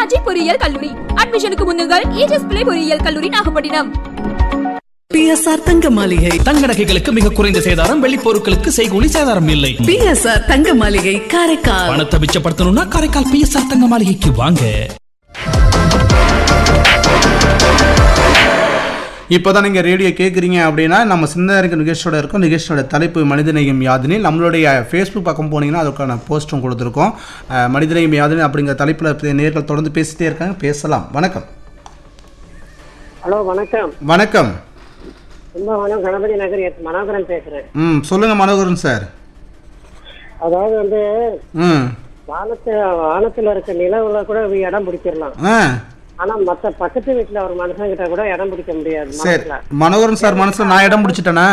ராஜி பொறியியல் கல்லூரி அட்மிஷனுக்கு முன்னுங்கள் ஏஜஸ் பிள்ளை பொறியியல் கல்லூரி நாகப்பட்டினம் பிஎஸ்ஆர் தங்க மாளிகை தங்க நகைகளுக்கு மிக குறைந்த சேதாரம் வெள்ளி பொருட்களுக்கு செய்கூலி சேதாரம் இல்லை பிஎஸ்ஆர் தங்க மாளிகை காரைக்கால் பணத்தை மிச்சப்படுத்தணும்னா காரைக்கால் பிஎஸ்ஆர் தங்க மாளிகைக்கு வாங்க இப்போதான் நீங்கள் ரேடியோ கேட்குறீங்க அப்படின்னா நம்ம சிந்தனைக்கு நிகழ்ச்சியோட இருக்கும் நிகழ்ச்சியோட தலைப்பு மனிதநேயம் யாதினில் நம்மளுடைய ஃபேஸ்புக் பக்கம் போனீங்கன்னா அதுக்கான போஸ்ட்டும் கொடுத்துருக்கோம் அஹ், மனிதநேயம் யாதினி அப்படிங்கிற தலைப்பில் நேர்கள் தொடர்ந்து பேசிட்டே இருக்காங்க பேசலாம் வணக்கம் ஹலோ வணக்கம் வணக்கம் கும்பகோணம் கணபதி நகர் எஸ் மனோகரன் பேசுறேன் ம் சொல்லுங்கள் மனோகரன் சார் அதாவது வந்து ம் வானத்து வானத்துல இருக்க நிலவுல கூட இடம் பிடிச்சிடலாம் ஆ ஆனா மத்த பக்கத்து வீட்டுல ஒரு மனுஷன் கிட்ட கூட இடம் பிடிக்க முடியாது சரி மனசுல மனோகரன் சார் மனசில் நான் இடம் பிடிச்சிட்டேனா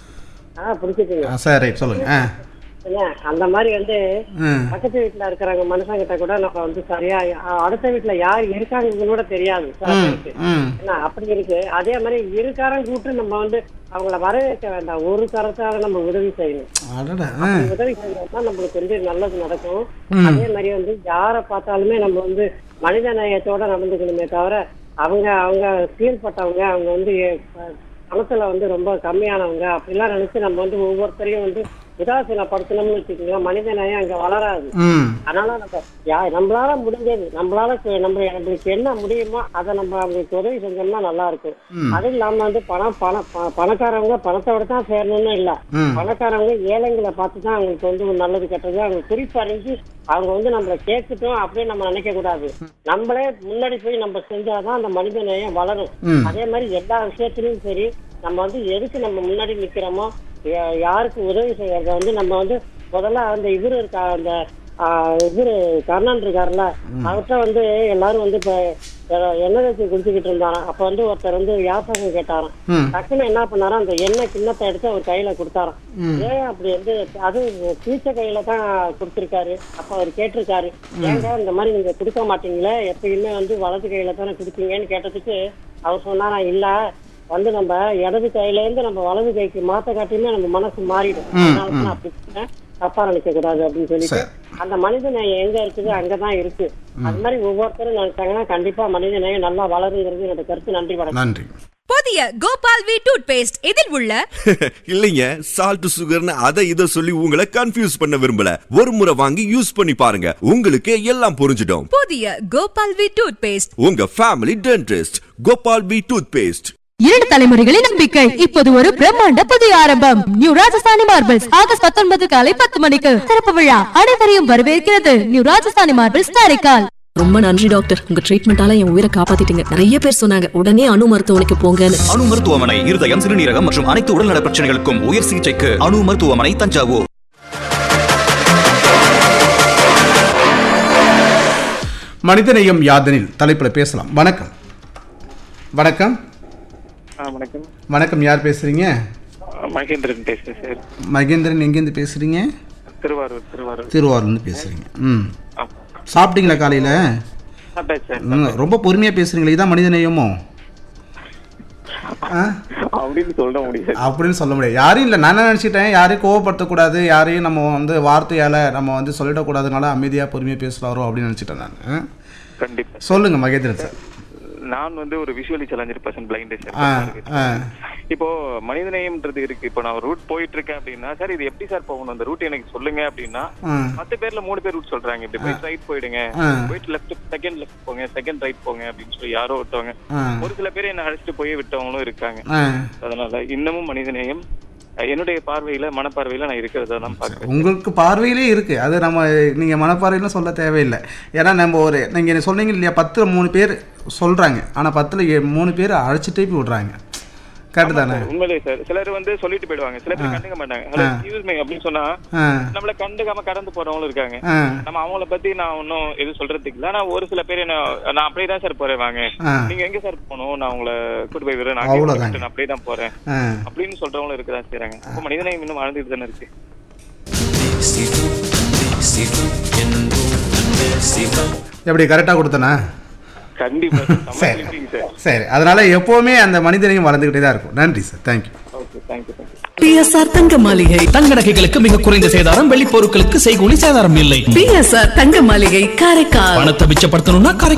ஆ பிடிச்சிட்டீங்க ஆ சரி ரைட் சொல்லுங்கள் ஆ என்ன, அந்த மாதிரி வந்து ம் பக்கத்து வீட்டுல இருக்கிறவங்க மனுஷன் கிட்ட கூட நம்ம வந்து சரியா அ- அடுத்த வீட்டுல யார் இருக்காங்கன்னு கூட தெரியாது சில ம் பேருக்கு. ம் என்ன அப்படி இருக்கு அதே மாதிரி இருக்காரன் கூப்பிட்டு நம்ம வந்து அவங்கள வரவேற்க வேண்டாம் ஒரு கரத்தால நம்ம உதவி செய்யணும் அடடா ஆ உதவி செஞ்சோம்னா நம்மளுக்கு வந்து நல்லது நடக்கும் அதே மாதிரி வந்து யாரை பார்த்தாலுமே நம்ம வந்து மனித நேயத்தோட நடந்துக்கணுமே தவிர அவங்க அவங்க கீழ்பட்டவங்க அவங்க வந்து அஹ், பணத்துல வந்து ரொம்ப கம்மியானவங்க அப்படிலாம் நினைச்சு நம்ம வந்து ஒவ்வொருத்தரையும் வந்து உதாசீனப்படுத்தணும்னு வச்சுக்கோங்க மனித நேயம் அங்க வளராது ம் அதனால நம்ம யா நம்மளால முடிஞ்சது நம்மளால செ- நம்ம நம்மளுக்கு என்ன முடியுமோ அதை நம்ம அவங்களுக்கு உதவி செஞ்சோம்னா நல்லா இருக்கும் அதுவும் இல்லாம வந்து பணம் பணம் ப- பணக்காரவங்க பணத்தோட தான் சேரணும்னு இல்ல ம். பணக்காரவங்க ஏழைங்களை பார்த்து தான் அவங்களுக்கு வந்து ஒரு நல்லது கெட்டது அவங்க குறிப்பறிஞ்சு அவங்க வந்து நம்மள கேட்கட்டும் அப்படியே நம்ம நினைக்க கூடாது நம்மளே முன்னாடி போய் நம்ம செஞ்சாதான் அந்த மனித நேயம் வளரும் ம். அதே மாதிரி எல்லா விஷயத்திலயும் சரி நம்ம வந்து எதுக்கு நம்ம முன்னாடி நிக்கிறோமோ யா- யாருக்கு உதவி செய்யறத வந்து நம்ம வந்து முதல்ல அந்த இவரு இருக்கா அந்த ஆஹ், இவரு கர்ணன் இருக்காருல்ல அவர்கிட்ட வந்து எல்லாரும் வந்து இப்ப அஹ், எண்ணெய் வச்சு குடிச்சுக்கிட்டு இருந்தாராம் அப்ப வந்து ஒருத்தர் வந்து யாசகம் கேட்டாராம் ம் டக்குன்னு என்ன பண்ணாராம் அந்த எண்ணெய் கிண்ணத்தை எடுத்து அவர் கையில கொடுத்தாராம் ஏன் அப்படி வந்து அது பீச்ச கையில தான் கொடுத்திருக்காரு அப்ப அவர் கேட்டிருக்காரு ஏங்க இந்த மாதிரி நீங்க கொடுக்க மாட்டீங்களே எப்பயுமே வந்து வலது கையில தானே கொடுப்பீங்கன்னு கேட்டதுக்கு அவர் சொன்னாராம் இல்ல வந்து நம்ம இடது கையில இருந்து நம்ம வலது கைக்கு மாத்த காட்டியுமே நம்ம மனசு மாறிடும் அதனால தான் நான் அப்படி சொன்னேன். தப்பா நினைக்க கூடாது அப்படின்னு சொல்லிட்டு அந்த மனித நேயம் எங்க இருக்குது அங்கதான் இருக்கு அது மாதிரி ஒவ்வொருத்தரும் நினைச்சாங்கன்னா கண்டிப்பா மனித நேயம் நல்லா வளருங்கிறது என்னோட கருத்து நன்றி வணக்கம் நன்றி புதிய கோபால் வி டூத் பேஸ்ட் இதில் உள்ள இல்லைங்க சால்ட் சுகர்னு அதை இதை சொல்லி உங்களை கன்ஃபியூஸ் பண்ண விரும்பல ஒரு முறை வாங்கி யூஸ் பண்ணி பாருங்க உங்களுக்கு எல்லாம் புரிஞ்சிடும் புதிய கோபால் வி டூத் பேஸ்ட் உங்க family dentist Gopal P toothpaste இரண்டு தலைமுறைகளின் நம்பிக்கை இப்போது ஒரு பிரம்மாண்ட புதிய ஆரம்பம் நியூ ராஜஸ்தானி மார்பிள்ஸ் ஆகஸ்ட் பத்தொன்பது காலை பத்து மணிக்கு திறப்பு விழா அனைவரையும் வரவேற்கிறது நியூ ராஜஸ்தானி மார்பிள்ஸ் காரைக்கால் ரொம்ப நன்றி டாக்டர் உங்க ட்ரீட்மெண்டால என் உயிரை காப்பாத்திட்டீங்க நிறைய பேர் சொன்னாங்க உடனே அணு மருத்துவமனைக்கு போங்கன்னு அணு மருத்துவமனை இருதயம் சிறுநீரகம் மற்றும் அனைத்து உடல்நல பிரச்சனைகளுக்கும் உயர் சிகிச்சைக்கு அணு மருத்துவமனை தஞ்சாவூர் மனிதநேயம் யாதனில் தலைப்பில் பேசலாம் வணக்கம் வணக்கம் வணக்கம் வணக்கம் யார் பேசுறீங்க மகேந்திரன் பேசுறேன் சார் மகேந்திரன் எங்கேருந்து பேசுறீங்க திருவாரூர் திருவாரூர் திருவாரூர்லேருந்து பேசுறீங்க ம் ஆ. சாப்பிட்டீங்களா காலையில் சாப்பிட்டாச்சு சார் ம், ரொம்ப பொறுமையாக பேசுறீங்களே இதான் மனிதநேயமோ ஆ அப்படின்னு சொல்ல முடியாது அப்படின்னு சொல்ல முடியாது யாரையும் இல்லை நான் என்ன நினச்சிட்டேன் யாரையும் கோவப்படுத்தக்கூடாது யாரையும் நம்ம வந்து வார்த்தையால் நம்ம வந்து சொல்லிடக்கூடாதுனால அமைதியாக பொறுமையாக பேசலாரோ அப்படின்னு நினச்சிட்டேன் நான் ஆ? கண்டிப்பா சொல்லுங்க மகேந்திரன் சார் நான் வந்து ஒரு விஷுவலி சேலஞ்சர் பர்சன் பிளைண்ட் ஆ சார் ஆ இப்போ மனிதநேயம்ன்றது இருக்கு இப்போ நான் ரூட் போயிட்டு இருக்கேன் அப்படின்னா சார் இது எப்படி சார் போகணும் அந்த ரூட் எனக்கு சொல்லுங்க அப்படின்னா ஆ மத்த பேர்ல மூணு பேர் ரூட் சொல்றாங்க இப்படி போயிட்டு ரைட் போயிடுங்க ஆ. போயிட்டு லெஃப்ட் செகண்ட் லெஃப்ட் போங்க செகண்ட் ரைட் போங்க அப்படின்னு சொல்லி யாரோ ஒருத்தவங்க ஆ ஒரு சில பேர் என்ன அழைச்சிட்டு போய் விட்டவங்களும் இருக்காங்க ஆ அதனால இன்னமும் மனிதநேயம் அஹ், என்னுடைய பார்வையில மனப்பார்வையில நான் இருக்கிறத தான் பாக்குறேன் உங்களுக்கு பார்வையிலே இருக்கு அது நம்ம நீங்க மனப்பார்வையிலும் சொல்ல தேவையில்லை ஏன்னா நம்ம ஒரு நீங்க சொன்னீங்க இல்லையா பத்துல மூணு பேர் சொல்றாங்க ஆனா பத்துல ஏ- மூணு பேர் அழைச்சிட்டே போய் விடுறாங்க கரெக்டு தானே உண்மையிலே சார் சிலர் வந்து சொல்லிட்டு போயிடுவாங்க சில பேர் கண்டுக்க மாட்டாங்க ஹலோ எக்ஸ்கியூஸ் மீ அப்படின்னு சொன்னா ஆ நம்மள கண்டுக்காம கடந்து போறவங்களும் இருக்காங்க ஆ நம்ம அவங்கள பத்தி நான் ஒன்னும் எதுவும் சொல்றதுக்கு இல்ல ஆனா ஒரு சில பேர் என்ன நான் அப்படியே தான் சார் போறேன் வாங்க ஆ நீங்க எங்க சார் போகணும் நான் உங்களை கூட்டு போய் விடுறேன் நான் அவ்வளவுதாங்க. கேட்டு நான் அப்படியே தான் போறேன் ஆ அப்படின்னு சொல்றவங்களும் இருக்கதான் செய்றாங்க அப்ப மனிதநேயம் இன்னும் வாழ்ந்துட்டு தானே இருக்கு எப்படி கரெக்டாக கொடுத்தனா கண்டிப்பா சார். செம்ம சரி. clipping சார் சரி அதனால எப்போவுமே அந்த மனிதனையும் வளர்ந்துக்கிட்டே தான் இருக்கும் நன்றி sir thank you okay thank you thank you PSR தங்க மாளிகை தங்க நகைகளுக்கு மிக குறைந்த சேதாரம் வெள்ளி பொருட்களுக்கு செய்கூலி சேதாரம் இல்லை பிஎஸ்ஆர் தங்க மாளிகை காரைக்கால் பணத்தை மிச்சப்படுத்தணும்னா காரைக்கால்